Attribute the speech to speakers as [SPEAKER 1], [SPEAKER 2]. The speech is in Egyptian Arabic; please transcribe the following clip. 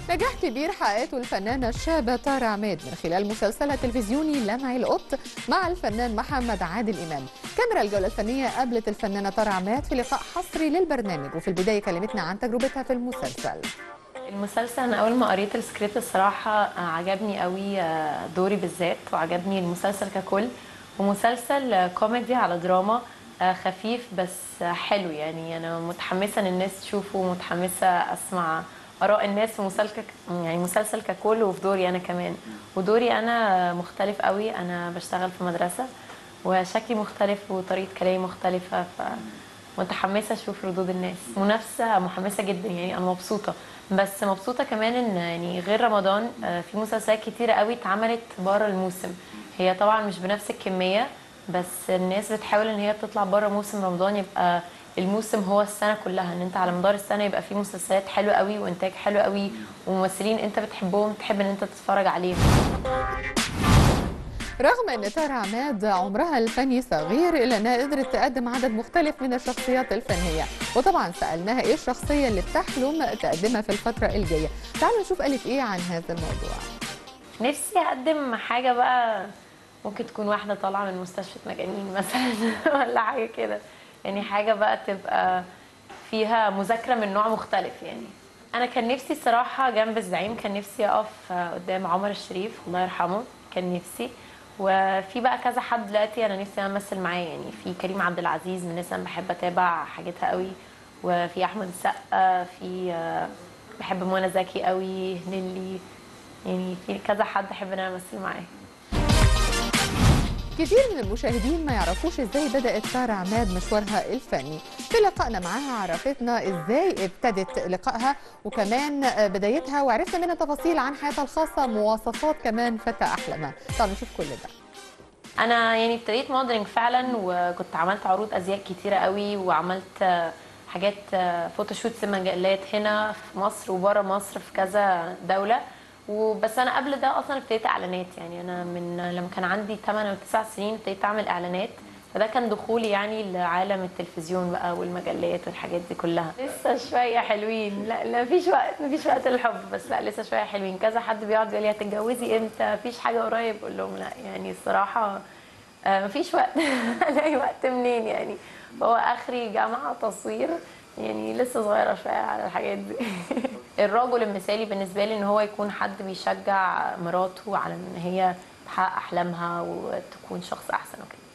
[SPEAKER 1] نجاح كبير حققته الفنانة الشابة تارا عماد من خلال مسلسلها التلفزيوني لمع القط مع الفنان محمد عادل إمام كاميرا الجولة الفنية قابلت الفنانة تارا عماد في لقاء حصري للبرنامج وفي البداية كلمتنا عن تجربتها في المسلسل
[SPEAKER 2] المسلسل انا اول ما قريت السكريبت الصراحه عجبني قوي دوري بالذات وعجبني المسلسل ككل ومسلسل كوميدي على دراما خفيف بس حلو يعني انا متحمسه ان الناس تشوفه ومتحمسه اسمع اراء الناس في مسلسل يعني مسلسل ككل وفي دوري انا كمان ودوري انا مختلف قوي انا بشتغل في مدرسه وشكلي مختلف وطريقه كلامي مختلفه ف متحمسه اشوف ردود الناس منافسه محمسه جدا يعني انا مبسوطه بس مبسوطه كمان ان يعني غير رمضان في مسلسلات كتيره قوي اتعملت بره الموسم هي طبعا مش بنفس الكميه بس الناس بتحاول ان هي تطلع بره موسم رمضان يبقى الموسم هو السنه كلها ان انت على مدار السنه يبقى في مسلسلات حلوه قوي وانتاج حلو قوي وممثلين انت بتحبهم تحب ان انت تتفرج عليهم
[SPEAKER 1] رغم ان تارا عماد عمرها الفني صغير الا انها قدرت تقدم عدد مختلف من الشخصيات الفنيه وطبعا سالناها ايه الشخصيه اللي بتحلم تقدمها في الفتره الجايه تعالوا نشوف قالت ايه عن هذا الموضوع
[SPEAKER 2] نفسي اقدم حاجه بقى ممكن تكون واحده طالعه من مستشفى مجانين مثلا ولا حاجه كده يعني حاجه بقى تبقى فيها مذاكره من نوع مختلف يعني انا كان نفسي الصراحه جنب الزعيم كان نفسي اقف قدام عمر الشريف الله يرحمه كان نفسي وفي بقى كذا حد دلوقتي انا نفسي امثل معاه يعني في كريم عبد العزيز من الناس انا بحب اتابع حاجتها قوي وفي احمد السقا في بحب منى زكي قوي نيلي يعني في كذا حد احب ان انا امثل معاه
[SPEAKER 1] كتير من المشاهدين ما يعرفوش ازاي بدأت تارا عماد مشوارها الفني في لقائنا معاها عرفتنا ازاي ابتدت لقائها وكمان بدايتها وعرفنا منها تفاصيل عن حياتها الخاصة مواصفات كمان فتى أحلامها تعالوا نشوف كل ده
[SPEAKER 2] انا يعني ابتديت موديلنج فعلا وكنت عملت عروض ازياء كتيره قوي وعملت حاجات فوتوشوت في مجلات هنا في مصر وبره مصر في كذا دوله وبس انا قبل ده اصلا ابتديت اعلانات يعني انا من لما كان عندي 8 او 9 سنين ابتديت اعمل اعلانات فده كان دخولي يعني لعالم التلفزيون بقى والمجلات والحاجات دي كلها لسه شويه حلوين لا لا مفيش وقت مفيش وقت للحب بس لا لسه شويه حلوين كذا حد بيقعد يقول لي هتتجوزي امتى مفيش حاجه قريب اقول لهم لا يعني الصراحه مفيش وقت الاقي وقت منين يعني هو اخري جامعه تصوير يعني لسه صغيره شويه على الحاجات دي الرجل المثالي بالنسبه لي ان هو يكون حد بيشجع مراته على ان هي تحقق احلامها وتكون شخص احسن وكده